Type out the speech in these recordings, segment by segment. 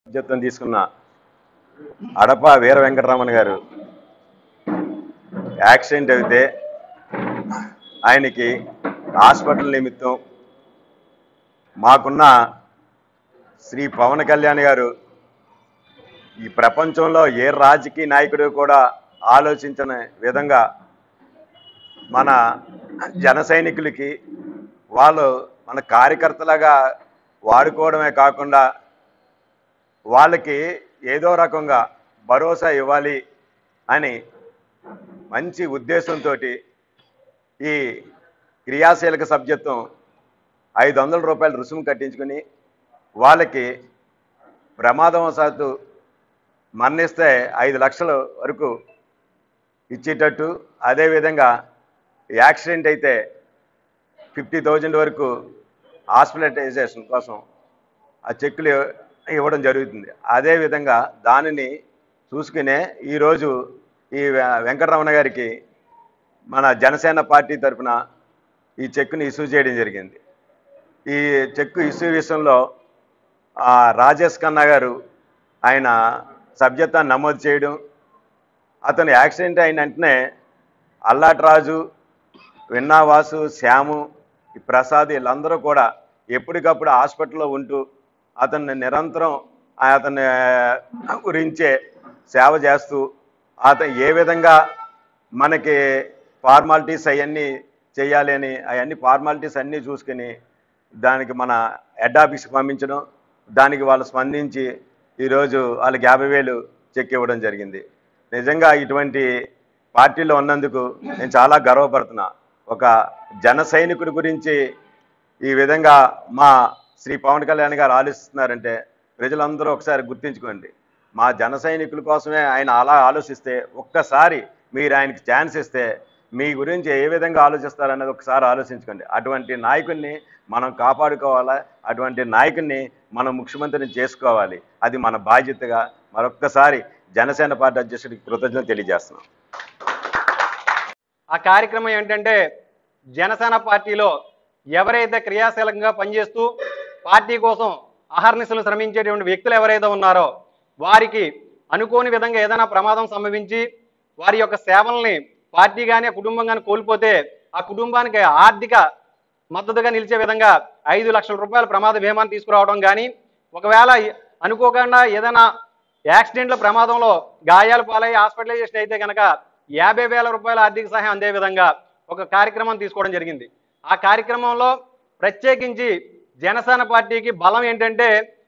బాధ్యతను తీసుకున్న అడప వీర వెంకటరమణ గారు యాక్సిడెంట్ అయితే ఆయనకి హాస్పిటల్ నిమిత్తం మాకున్న శ్రీ పవన్ కళ్యాణ్ గారు ఈ ప్రపంచంలో ఏ రాజకీయ నాయకుడు కూడా ఆలోచించని విధంగా మన జన సైనికులకి వాళ్ళు మన కార్యకర్తలుగా వాడుకోవడమే కాకుండా వాళ్ళకి ఏదో రకంగా భరోసా ఇవ్వాలి అని మంచి ఉద్దేశంతో ఈ క్రియాశీలక సభ్యత్వం ఐదు వందల రూపాయలు రుసుము కట్టించుకుని వాళ్ళకి ప్రమాదవశాత్తు మరణిస్తే ఐదు లక్షల వరకు ఇచ్చేటట్టు అదేవిధంగా యాక్సిడెంట్ అయితే ఫిఫ్టీ థౌజండ్ వరకు హాస్పిటలైజేషన్ కోసం ఆ చెక్కులు ఇవ్వడం జరుగుతుంది అదేవిధంగా దానిని చూసుకునే ఈరోజు ఈ వె- వెంకటరమణ గారికి మన జనసేన పార్టీ తరఫున ఈ చెక్కుని ఇష్యూ చేయడం జరిగింది ఈ చెక్కు ఇష్యూ విషయంలో ఆ, రాజేష్ ఖన్నా గారు ఆయన సభ్యత్వాన్ని నమోదు చేయడం అతను యాక్సిడెంట్ అయిన వెంటనే అల్లాట్ రాజు విన్నావాసు శ్యాము ఈ ప్రసాద్ వీళ్ళందరూ కూడా ఎప్పటికప్పుడు హాస్పిటల్లో ఉంటూ అతన్ని నిరంతరం అతని గురించే సేవ చేస్తూ అతను ఏ విధంగా మనకి ఫార్మాలిటీస్ అవన్నీ చేయాలి అని అవన్నీ ఫార్మాలిటీస్ అన్నీ చూసుకుని దానికి మన హెడ్ ఆఫీస్కి పంపించడం దానికి వాళ్ళు స్పందించి ఈరోజు వాళ్ళకి యాభై వేలు చెక్ ఇవ్వడం జరిగింది నిజంగా ఇటువంటి పార్టీలో ఉన్నందుకు నేను చాలా గర్వపడుతున్నా ఒక జన సైనికుడి గురించి ఈ విధంగా మా శ్రీ పవన్ కళ్యాణ్ గారు ఆలోచిస్తున్నారంటే ప్రజలందరూ ఒకసారి గుర్తించుకోండి మా జన సైనికుల కోసమే ఆయన అలా ఆలోచిస్తే ఒక్కసారి మీరు ఆయనకి ఛాన్స్ ఇస్తే మీ గురించి ఏ విధంగా ఆలోచిస్తారన్నది ఒకసారి ఆలోచించుకోండి అటువంటి నాయకుడిని మనం కాపాడుకోవాలా అటువంటి నాయకుడిని మనం ముఖ్యమంత్రిని చేసుకోవాలి అది మన బాధ్యతగా మరొక్కసారి జనసేన పార్టీ అధ్యక్షుడికి కృతజ్ఞతలు తెలియజేస్తున్నాం ఆ కార్యక్రమం ఏంటంటే జనసేన పార్టీలో ఎవరైతే క్రియాశీలకంగా పనిచేస్తూ పార్టీ కోసం అహర్నిశలు శ్రమించేటువంటి వ్యక్తులు ఎవరైతే ఉన్నారో వారికి అనుకోని విధంగా ఏదైనా ప్రమాదం సంభవించి వారి యొక్క సేవల్ని పార్టీ కానీ కుటుంబం కానీ కోల్పోతే ఆ కుటుంబానికి ఆర్థిక మద్దతుగా నిలిచే విధంగా ఐదు లక్షల రూపాయల ప్రమాద బీమాను తీసుకురావడం కానీ ఒకవేళ అనుకోకుండా ఏదైనా యాక్సిడెంట్లో ప్రమాదంలో గాయాలు పాలై హాస్పిటలైజేషన్ అయితే కనుక యాభై వేల రూపాయల ఆర్థిక సహాయం అందే విధంగా ఒక కార్యక్రమం తీసుకోవడం జరిగింది ఆ కార్యక్రమంలో ప్రత్యేకించి జనసేన పార్టీకి బలం ఏంటంటే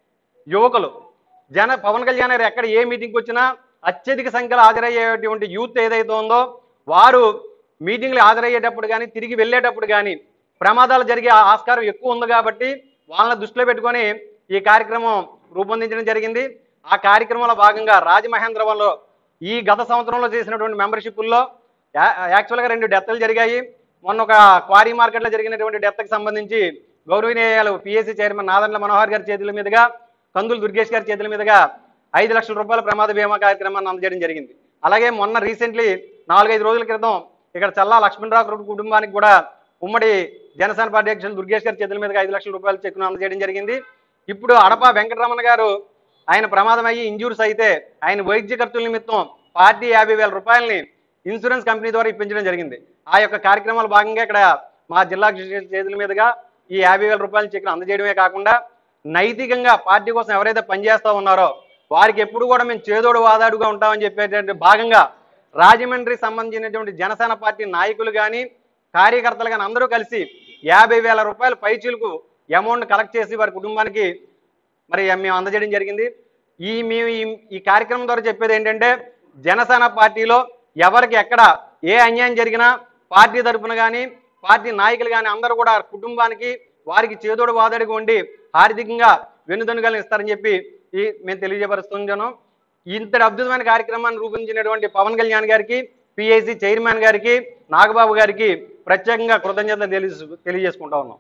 యువకులు జన పవన్ కళ్యాణ్ గారు ఎక్కడ ఏ మీటింగ్కి వచ్చినా అత్యధిక సంఖ్యలో హాజరయ్యేటువంటి యూత్ ఏదైతే ఉందో వారు మీటింగ్లు హాజరయ్యేటప్పుడు కానీ తిరిగి వెళ్ళేటప్పుడు కానీ ప్రమాదాలు జరిగే ఆస్కారం ఎక్కువ ఉంది కాబట్టి వాళ్ళని దృష్టిలో పెట్టుకొని ఈ కార్యక్రమం రూపొందించడం జరిగింది ఆ కార్యక్రమంలో భాగంగా రాజమహేంద్రవరంలో ఈ గత సంవత్సరంలో చేసినటువంటి మెంబర్షిప్ల్లో యాక్చువల్గా రెండు డెత్లు జరిగాయి మొన్న ఒక క్వారీ మార్కెట్లో జరిగినటువంటి డెత్కి సంబంధించి గౌరవనీయాలు పిఎస్సి చైర్మన్ నాదన్ల మనోహర్ గారి చేతుల మీదుగా కందులు దుర్గేష్ గారి చేతుల మీదుగా ఐదు లక్షల రూపాయల ప్రమాద బీమా కార్యక్రమాన్ని అందజేయడం జరిగింది అలాగే మొన్న రీసెంట్లీ నాలుగైదు రోజుల క్రితం ఇక్కడ చల్లా లక్ష్మణరావు కుటుంబానికి కూడా ఉమ్మడి జనసేన పార్టీ అధ్యక్షులు దుర్గేష్ గారి చేతుల మీదుగా ఐదు లక్షల రూపాయల చెక్కును అందజేయడం జరిగింది ఇప్పుడు అడప వెంకటరమణ గారు ఆయన ప్రమాదం అయ్యి ఇంజూర్స్ అయితే ఆయన వైద్య ఖర్చుల నిమిత్తం పార్టీ యాభై వేల రూపాయలని ఇన్సూరెన్స్ కంపెనీ ద్వారా ఇప్పించడం జరిగింది ఆ యొక్క కార్యక్రమాల భాగంగా ఇక్కడ మా జిల్లా అధ్యక్షుల చేతుల మీదుగా ఈ యాభై వేల రూపాయల చెక్కును అందజేయడమే కాకుండా నైతికంగా పార్టీ కోసం ఎవరైతే పనిచేస్తూ ఉన్నారో వారికి ఎప్పుడు కూడా మేము చేదోడు వాదాడుగా ఉంటామని చెప్పేటువంటి భాగంగా రాజమండ్రి సంబంధించినటువంటి జనసేన పార్టీ నాయకులు కానీ కార్యకర్తలు కానీ అందరూ కలిసి యాభై వేల రూపాయల పైచీలకు అమౌంట్ కలెక్ట్ చేసి వారి కుటుంబానికి మరి మేము అందజేయడం జరిగింది ఈ మేము ఈ- ఈ కార్యక్రమం ద్వారా చెప్పేది ఏంటంటే జనసేన పార్టీలో ఎవరికి ఎక్కడ ఏ అన్యాయం జరిగినా పార్టీ తరపున కానీ పార్టీ నాయకులు కానీ అందరూ కూడా కుటుంబానికి వారికి చేదోడు వాదడిగా ఉండి ఆర్థికంగా వెన్నుదన్నుగా ఇస్తారని చెప్పి ఈ మేము తెలియజేపరుస్తున్నాను ఇంతటి అద్భుతమైన కార్యక్రమాన్ని రూపొందించినటువంటి పవన్ కళ్యాణ్ గారికి పిఐసి చైర్మన్ గారికి నాగబాబు గారికి ప్రత్యేకంగా కృతజ్ఞతలు తెలియ తెలియజేసుకుంటా ఉన్నాం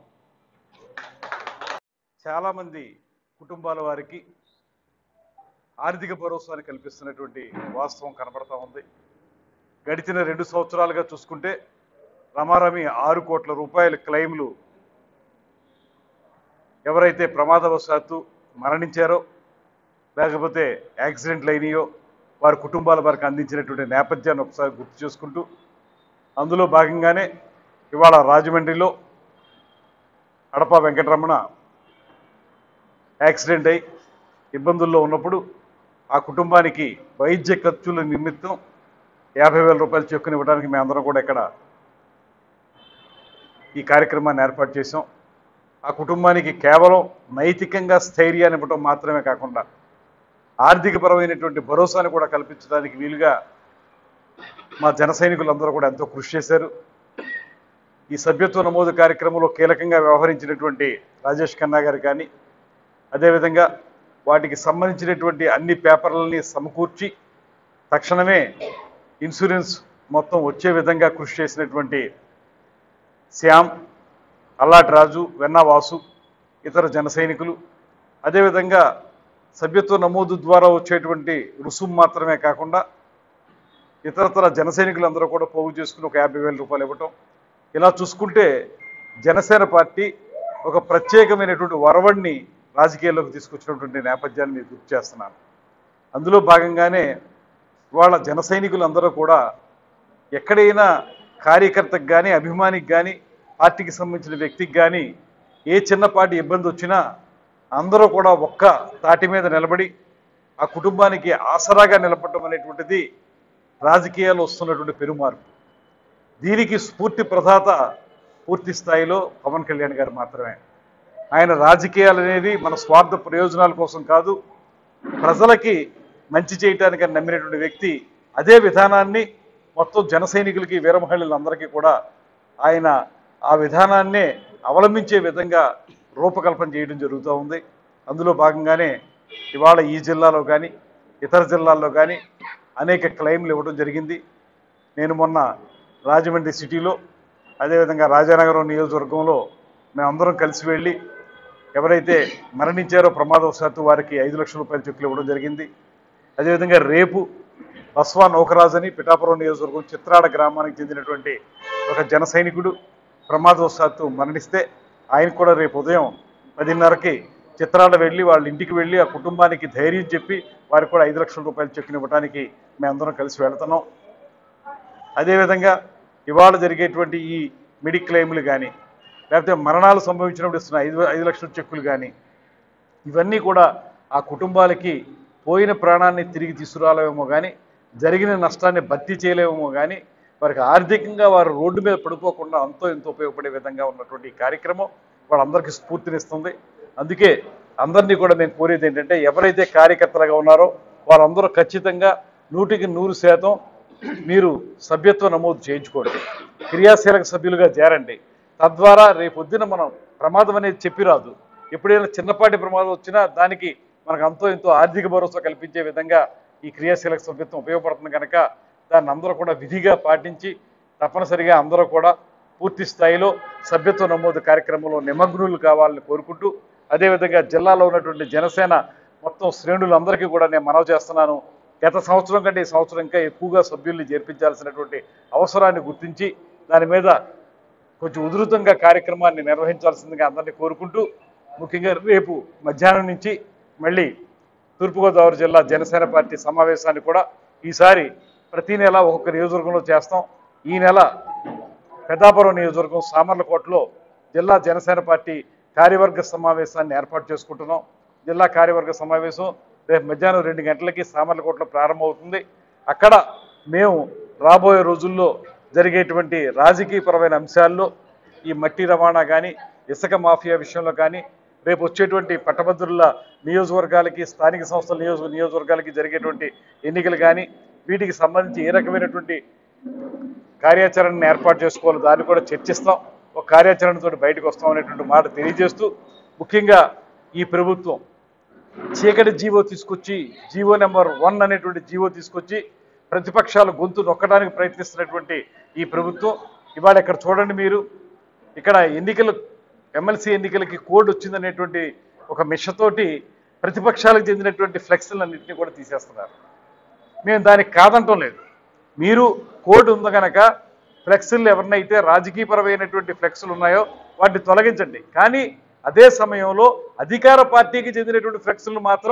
చాలామంది కుటుంబాల వారికి ఆర్థిక భరోసాని కల్పిస్తున్నటువంటి వాస్తవం కనబడతా ఉంది గడిచిన రెండు సంవత్సరాలుగా చూసుకుంటే రమారమి ఆరు కోట్ల రూపాయల క్లెయిమ్లు ఎవరైతే ప్రమాదవశాత్తు మరణించారో లేకపోతే యాక్సిడెంట్లు అయినాయో వారి కుటుంబాల వారికి అందించినటువంటి నేపథ్యాన్ని ఒకసారి గుర్తు చేసుకుంటూ అందులో భాగంగానే ఇవాళ రాజమండ్రిలో అడప వెంకటరమణ యాక్సిడెంట్ అయి ఇబ్బందుల్లో ఉన్నప్పుడు ఆ కుటుంబానికి వైద్య ఖర్చుల నిమిత్తం యాభై వేల రూపాయల చెక్కుని ఇవ్వడానికి మేమందరం కూడా ఇక్కడ ఈ కార్యక్రమాన్ని ఏర్పాటు చేసాం ఆ కుటుంబానికి కేవలం నైతికంగా స్థైర్యాన్ని ఇవ్వటం మాత్రమే కాకుండా ఆర్థికపరమైనటువంటి భరోసాను కూడా కల్పించడానికి వీలుగా మా జన సైనికులందరూ కూడా ఎంతో కృషి చేశారు ఈ సభ్యత్వ నమోదు కార్యక్రమంలో కీలకంగా వ్యవహరించినటువంటి రాజేష్ ఖన్నా గారు కానీ అదేవిధంగా వాటికి సంబంధించినటువంటి అన్ని పేపర్లని సమకూర్చి తక్షణమే ఇన్సూరెన్స్ మొత్తం వచ్చే విధంగా కృషి చేసినటువంటి శ్యామ్ అల్లాటి రాజు వెన్నా వాసు ఇతర జన సైనికులు అదేవిధంగా సభ్యత్వ నమోదు ద్వారా వచ్చేటువంటి రుసుము మాత్రమే కాకుండా ఇతరతర జన సైనికులందరూ కూడా పోగు చేసుకుని ఒక యాభై వేల రూపాయలు ఇవ్వటం ఇలా చూసుకుంటే జనసేన పార్టీ ఒక ప్రత్యేకమైనటువంటి వరవడిని రాజకీయాల్లోకి తీసుకొచ్చినటువంటి నేపథ్యాన్ని గుర్తు చేస్తున్నాను అందులో భాగంగానే ఇవాళ జన సైనికులందరూ కూడా ఎక్కడైనా కార్యకర్తకు కానీ అభిమానికి కానీ పార్టీకి సంబంధించిన వ్యక్తికి కానీ ఏ చిన్నపాటి ఇబ్బంది వచ్చినా అందరూ కూడా ఒక్క తాటి మీద నిలబడి ఆ కుటుంబానికి ఆసరాగా నిలబడటం అనేటువంటిది రాజకీయాల్లో వస్తున్నటువంటి పెరుమార్పు దీనికి స్ఫూర్తి ప్రదాత పూర్తి స్థాయిలో పవన్ కళ్యాణ్ గారు మాత్రమే ఆయన రాజకీయాలు అనేది మన స్వార్థ ప్రయోజనాల కోసం కాదు ప్రజలకి మంచి చేయటానికి అని నమ్మినటువంటి వ్యక్తి అదే విధానాన్ని మొత్తం జన సైనికులకి వీర మహిళలందరికీ కూడా ఆయన ఆ విధానాన్నే అవలంబించే విధంగా రూపకల్పన చేయడం జరుగుతూ ఉంది అందులో భాగంగానే ఇవాళ ఈ జిల్లాలో కానీ ఇతర జిల్లాల్లో కానీ అనేక క్లెయిమ్లు ఇవ్వడం జరిగింది నేను మొన్న రాజమండ్రి సిటీలో అదేవిధంగా రాజానగరం నియోజకవర్గంలో మేమందరం కలిసి వెళ్ళి ఎవరైతే మరణించారో ప్రమాదవశాత్తు వారికి ఐదు లక్షల రూపాయల చెక్కులు ఇవ్వడం జరిగింది అదేవిధంగా రేపు బస్వా నౌకరాజ్ అని పిఠాపురం నియోజకవర్గం చిత్రాడ గ్రామానికి చెందినటువంటి ఒక జన సైనికుడు ప్రమాదవశాత్తు మరణిస్తే ఆయన కూడా రేపు ఉదయం పదిన్నరకి చిత్రాడ వెళ్ళి వాళ్ళ ఇంటికి వెళ్ళి ఆ కుటుంబానికి ధైర్యం చెప్పి వారికి కూడా ఐదు లక్షల రూపాయల చెక్కుని ఇవ్వడానికి మేమందరం కలిసి వెళ్తున్నాం అదేవిధంగా ఇవాళ జరిగేటువంటి ఈ మెడి క్లెయిమ్లు కానీ లేకపోతే మరణాలు సంభవించినప్పుడు ఇస్తున్న ఐదు ఐదు లక్షల చెక్కులు కానీ ఇవన్నీ కూడా ఆ కుటుంబాలకి పోయిన ప్రాణాన్ని తిరిగి తీసుకురాలేమో కానీ జరిగిన నష్టాన్ని భర్తీ చేయలేమో కానీ వారికి ఆర్థికంగా వారు రోడ్డు మీద పడిపోకుండా అంతో ఎంతో ఉపయోగపడే విధంగా ఉన్నటువంటి ఈ కార్యక్రమం వాళ్ళందరికీ స్ఫూర్తినిస్తుంది అందుకే అందరినీ కూడా మేము కోరేది ఏంటంటే ఎవరైతే కార్యకర్తలుగా ఉన్నారో వారందరూ ఖచ్చితంగా నూటికి నూరు శాతం మీరు సభ్యత్వ నమోదు చేయించుకోండి క్రియాశీలక సభ్యులుగా చేరండి తద్వారా రేపొద్దున మనం ప్రమాదం అనేది చెప్పి రాదు ఎప్పుడైనా చిన్నపాటి ప్రమాదం వచ్చినా దానికి మనకు అంతో ఎంతో ఆర్థిక భరోసా కల్పించే విధంగా ఈ క్రియాశీలక సభ్యత్వం ఉపయోగపడుతుంది కనుక దాన్ని అందరూ కూడా విధిగా పాటించి తప్పనిసరిగా అందరూ కూడా పూర్తి స్థాయిలో సభ్యత్వ నమోదు కార్యక్రమంలో నిమగ్నులు కావాలని కోరుకుంటూ అదేవిధంగా జిల్లాలో ఉన్నటువంటి జనసేన మొత్తం శ్రేణులందరికీ కూడా నేను మనవి చేస్తున్నాను గత సంవత్సరం కంటే ఈ సంవత్సరం ఇంకా ఎక్కువగా సభ్యుల్ని చేర్పించాల్సినటువంటి అవసరాన్ని గుర్తించి దాని మీద కొంచెం ఉధృతంగా కార్యక్రమాన్ని నిర్వహించాల్సిందిగా అందరినీ కోరుకుంటూ ముఖ్యంగా రేపు మధ్యాహ్నం నుంచి మళ్ళీ తూర్పుగోదావరి జిల్లా జనసేన పార్టీ సమావేశాన్ని కూడా ఈసారి ప్రతి నెల ఒక్కొక్క నియోజకవర్గంలో చేస్తాం ఈ నెల పెద్దాపురం నియోజకవర్గం సామర్లకోటలో జిల్లా జనసేన పార్టీ కార్యవర్గ సమావేశాన్ని ఏర్పాటు చేసుకుంటున్నాం జిల్లా కార్యవర్గ సమావేశం రేపు మధ్యాహ్నం రెండు గంటలకి సామర్లకోటలో ప్రారంభమవుతుంది అక్కడ మేము రాబోయే రోజుల్లో జరిగేటువంటి రాజకీయపరమైన అంశాల్లో ఈ మట్టి రవాణా కానీ ఇసుక మాఫియా విషయంలో కానీ రేపు వచ్చేటువంటి పట్టభద్రుల నియోజకవర్గాలకి స్థానిక సంస్థల నియోజక నియోజకవర్గాలకి జరిగేటువంటి ఎన్నికలు కానీ వీటికి సంబంధించి ఏ రకమైనటువంటి కార్యాచరణను ఏర్పాటు చేసుకోవాలి దాన్ని కూడా చర్చిస్తాం ఒక కార్యాచరణతో బయటకు వస్తాం అనేటువంటి మాట తెలియజేస్తూ ముఖ్యంగా ఈ ప్రభుత్వం చీకటి జీవో తీసుకొచ్చి జీవో నెంబర్ వన్ అనేటువంటి జీవో తీసుకొచ్చి ప్రతిపక్షాల గొంతు నొక్కడానికి ప్రయత్నిస్తున్నటువంటి ఈ ప్రభుత్వం ఇవాళ ఇక్కడ చూడండి మీరు ఇక్కడ ఎన్నికలు ఎమ్మెల్సీ ఎన్నికలకి కోడ్ వచ్చిందనేటువంటి ఒక మిషతోటి ప్రతిపక్షాలకు చెందినటువంటి ఫ్లెక్స్లన్నింటినీ కూడా తీసేస్తున్నారు మేము దానికి కాదంటం లేదు మీరు కోడ్ ఉంది కనుక ఫ్లెక్స్లు ఎవరినైతే రాజకీయపరమైనటువంటి ఫ్లెక్స్లు ఉన్నాయో వాటిని తొలగించండి కానీ అదే సమయంలో అధికార పార్టీకి చెందినటువంటి ఫ్లెక్స్లు మాత్రం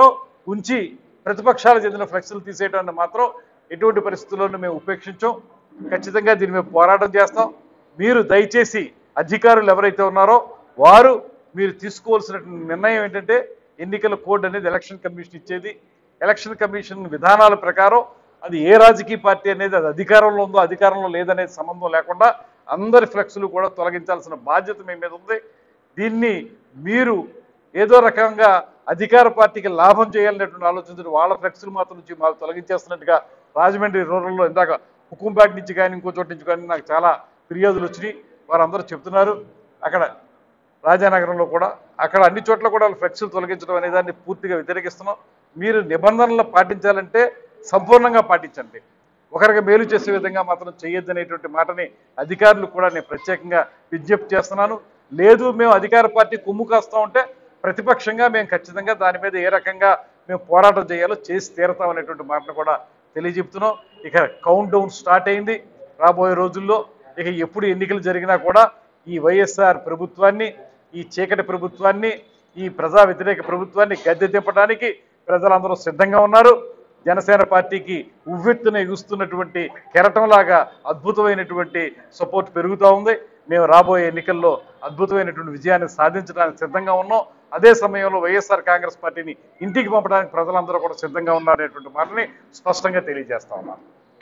ఉంచి ప్రతిపక్షాలకు చెందిన ఫ్లెక్స్లు తీసేయడాన్ని మాత్రం ఎటువంటి పరిస్థితుల్లోనూ మేము ఉపేక్షించాం ఖచ్చితంగా దీని మీద పోరాటం చేస్తాం మీరు దయచేసి అధికారులు ఎవరైతే ఉన్నారో వారు మీరు తీసుకోవాల్సిన నిర్ణయం ఏంటంటే ఎన్నికల కోడ్ అనేది ఎలక్షన్ కమిషన్ ఇచ్చేది ఎలక్షన్ కమిషన్ విధానాల ప్రకారం అది ఏ రాజకీయ పార్టీ అనేది అది అధికారంలో ఉందో అధికారంలో లేదనేది సంబంధం లేకుండా అందరి ఫ్లెక్స్లు కూడా తొలగించాల్సిన బాధ్యత మీ మీద ఉంది దీన్ని మీరు ఏదో రకంగా అధికార పార్టీకి లాభం చేయాలనేటువంటి ఆలోచించిన వాళ్ళ ఫ్లెక్స్లు మాత్రం నుంచి మాకు తొలగించేస్తున్నట్టుగా రాజమండ్రి రూరల్లో ఇందాక హుకుంపేట నుంచి కానీ ఇంకో చోటు నుంచి కానీ నాకు చాలా ఫిర్యాదులు వచ్చినాయి వారందరూ చెప్తున్నారు అక్కడ రాజానగరంలో కూడా అక్కడ అన్ని చోట్ల కూడా వాళ్ళు ఫ్లెక్స్లు తొలగించడం అనే దాన్ని పూర్తిగా వ్యతిరేకిస్తున్నాం మీరు నిబంధనలు పాటించాలంటే సంపూర్ణంగా పాటించండి ఒకరికి మేలు చేసే విధంగా మాత్రం చేయొద్దనేటువంటి మాటని అధికారులు కూడా నేను ప్రత్యేకంగా విజ్ఞప్తి చేస్తున్నాను లేదు మేము అధికార పార్టీ కొమ్ము కాస్తా ఉంటే ప్రతిపక్షంగా మేము ఖచ్చితంగా దాని మీద ఏ రకంగా మేము పోరాటం చేయాలో చేసి తీరతాం అనేటువంటి మాటను కూడా తెలియజెప్తున్నాం ఇక కౌంట్ డౌన్ స్టార్ట్ అయింది రాబోయే రోజుల్లో ఇక ఎప్పుడు ఎన్నికలు జరిగినా కూడా ఈ వైఎస్ఆర్ ప్రభుత్వాన్ని ఈ చీకటి ప్రభుత్వాన్ని ఈ ప్రజా వ్యతిరేక ప్రభుత్వాన్ని గద్దె తిప్పడానికి ప్రజలందరూ సిద్ధంగా ఉన్నారు జనసేన పార్టీకి ఉవ్వెత్తున ఎగుస్తున్నటువంటి కెరటంలాగా అద్భుతమైనటువంటి సపోర్ట్ పెరుగుతూ ఉంది మేము రాబోయే ఎన్నికల్లో అద్భుతమైనటువంటి విజయాన్ని సాధించడానికి సిద్ధంగా ఉన్నాం అదే సమయంలో వైఎస్ఆర్ కాంగ్రెస్ పార్టీని ఇంటికి పంపడానికి ప్రజలందరూ కూడా సిద్ధంగా ఉన్నారనేటువంటి మాటని స్పష్టంగా తెలియజేస్తా ఉన్నాను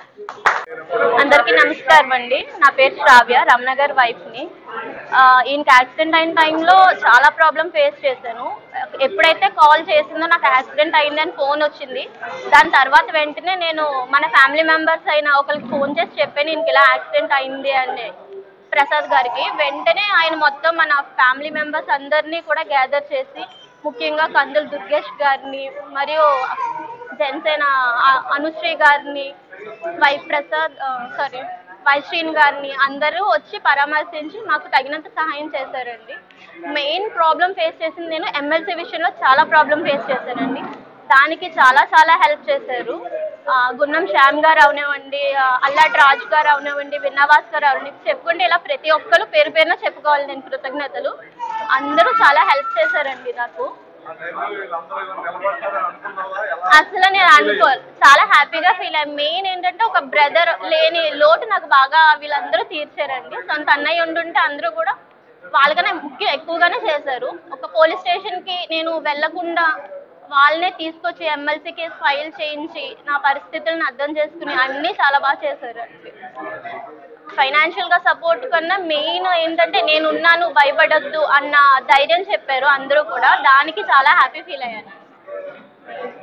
అందరికీ నమస్కారం అండి నా పేరు శ్రావ్య రమనగర్ వైఫ్ ని ఆ, ఈయనకి యాక్సిడెంట్ అయిన టైంలో చాలా ప్రాబ్లం ఫేస్ చేశాను ఎప్పుడైతే కాల్ చేసిందో నాకు యాక్సిడెంట్ అయిందని ఫోన్ వచ్చింది దాని తర్వాత వెంటనే నేను మన ఫ్యామిలీ మెంబర్స్ అయిన ఒకరికి ఫోన్ చేసి చెప్పాను ఈయనకి ఇలా యాక్సిడెంట్ అయింది అని ప్రసాద్ గారికి వెంటనే ఆయన మొత్తం మన ఫ్యామిలీ మెంబర్స్ అందరినీ కూడా గ్యాదర్ చేసి ముఖ్యంగా కందులు దుర్గేష్ గారిని మరియు జనసేన అ- అనుశ్రీ గారిని వై ప్రసాద్ సారీ వైశ్రీన్ గారిని అందరూ వచ్చి పరామర్శించి మాకు తగినంత సహాయం చేశారండి మెయిన్ ప్రాబ్లం ఫేస్ చేసింది నేను ఎమ్మెల్సీ విషయంలో చాలా ప్రాబ్లం ఫేస్ చేశానండి దానికి చాలా చాలా హెల్ప్ చేశారు ఆ, గున్నం శ్యామ్ గారు అవనివ్వండి ఆ, అల్లాటి రాజు గారు అవనివ్వండి విన్నవాస్ గారు అవనివ్వండి చెప్పుకుంటే ఇలా ప్రతి ఒక్కరు పేరు పేరున చెప్పుకోవాలి నేను కృతజ్ఞతలు అందరూ చాలా హెల్ప్ చేశారండి నాకు అసలు నేను అనుకో చాలా హ్యాపీగా ఫీల్ అయ్యాను మెయిన్ ఏంటంటే ఒక బ్రదర్ లేని లోటు నాకు బాగా వీళ్ళందరూ తీర్చారండి సొంత అన్నయ్య ఉండుంటే అందరూ కూడా వాళ్ళకనే ముఖ్యం ఎక్కువగానే చేశారు ఒక పోలీస్ స్టేషన్ కి నేను వెళ్లకుండా వాళ్ళనే తీసుకొచ్చి ఎమ్మెల్సీ కేసు ఫైల్ చేయించి నా పరిస్థితులను అర్థం చేసుకుని అన్నీ చాలా బాగా చేశారండి ఫైనాన్షియల్ గా సపోర్ట్ కన్నా మెయిన్ ఏంటంటే నేను ఉన్నాను భయపడొద్దు అన్న ధైర్యం చెప్పారు అందరూ కూడా దానికి చాలా హ్యాపీ ఫీల్ అయ్యాను